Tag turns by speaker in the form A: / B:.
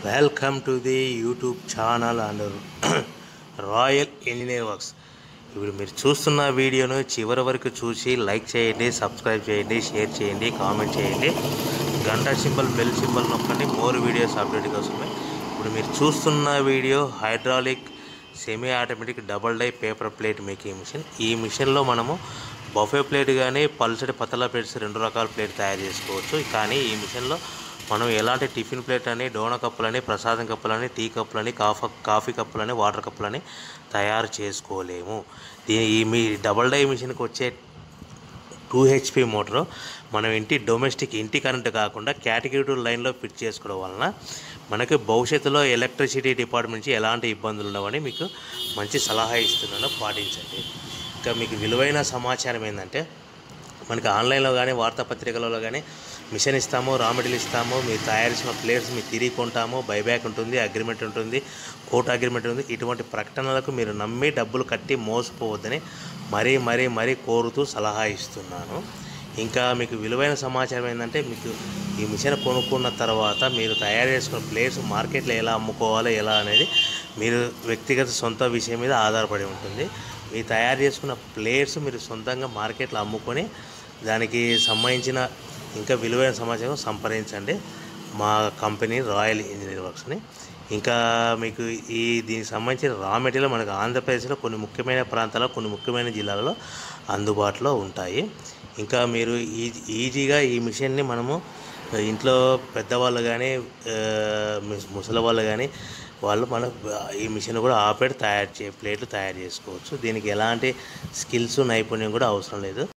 A: welcome to the YouTube channel and royal engineer works ఇప్పుడు మీరు చూస్తున్న వీడియోను చివరి వరకు చూసి లైక్ చేయండి సబ్స్క్రైబ్ చేయండి షేర్ చేయండి కామెంట్ చేయండి గంట సింబల్ బెల్ సింబల్ నొక్కండి మోర్ వీడియోస్ అప్డేట్ కోసమే ఇప్పుడు మీరు చూస్తున్న video hydraulic semi automatic double die paper plate making machine ఈ మిషన్లో మనము బఫే ప్లేట్ కానీ పల్సటి పతల ప్లేట్స్ రెండు రకాల ప్లేట్ తయారు చేసుకోవచ్చు కానీ ఈ మిషన్లో మనం ఎలాంటి టిఫిన్ ప్లేట్ అని డోన కప్పులని ప్రసాదం కప్పులని టీ కప్పులని కాఫీ కాఫీ కప్పులని వాటర్ కప్పులని తయారు చేసుకోలేము దీని ఈ మీ డబల్ డై మిషన్కి వచ్చే టూ హెచ్పి మోటార్ మనం ఇంటి డొమెస్టిక్ ఇంటి కరెంట్ కాకుండా కేటగిరీ టూ లైన్లో ఫిట్ చేసుకోవడం వలన మనకి భవిష్యత్తులో ఎలక్ట్రిసిటీ డిపార్ట్మెంట్ నుంచి ఎలాంటి ఇబ్బందులు ఉండవని మీకు మంచి సలహా ఇస్తున్నాను పాటించండి ఇంకా మీకు విలువైన సమాచారం ఏంటంటే మనకి ఆన్లైన్లో కానీ వార్తాపత్రికలలో కానీ మిషన్ ఇస్తాము రా మెటీరియల్ ఇస్తాము మీరు తయారు చేసిన ప్లేట్స్ మీరు తిరిగి కొంటాము బైబ్యాక్ ఉంటుంది అగ్రిమెంట్ ఉంటుంది కోర్టు అగ్రిమెంట్ ఉంది ఇటువంటి ప్రకటనలకు మీరు నమ్మి డబ్బులు కట్టి మోసపోవద్దని మరీ మరీ మరీ కోరుతూ సలహా ఇస్తున్నాను ఇంకా మీకు విలువైన సమాచారం ఏంటంటే మీకు ఈ మిషన్ కొనుక్కున్న తర్వాత మీరు తయారు చేసుకున్న ప్లేట్స్ మార్కెట్లో ఎలా అమ్ముకోవాలో ఎలా అనేది మీరు వ్యక్తిగత సొంత విషయం మీద ఆధారపడి ఉంటుంది మీరు తయారు చేసుకున్న ప్లేట్స్ మీరు సొంతంగా మార్కెట్లో అమ్ముకొని దానికి సంబంధించిన ఇంకా విలువైన సమాచారం సంప్రదించండి మా కంపెనీ రాయల్ ఇంజనీర్ వర్క్స్ని ఇంకా మీకు ఈ దీనికి సంబంధించిన రా మెటీరియల్ మనకు ఆంధ్రప్రదేశ్లో కొన్ని ముఖ్యమైన ప్రాంతాల్లో కొన్ని ముఖ్యమైన జిల్లాలలో అందుబాటులో ఉంటాయి ఇంకా మీరు ఈ ఈజీగా ఈ మిషన్ని మనము ఇంట్లో పెద్దవాళ్ళు కానీ ముసలి వాళ్ళు కానీ వాళ్ళు మన ఈ మిషన్ కూడా ఆపరేట్ తయారు చే ప్లేట్లు తయారు చేసుకోవచ్చు దీనికి ఎలాంటి స్కిల్స్ నైపుణ్యం కూడా అవసరం లేదు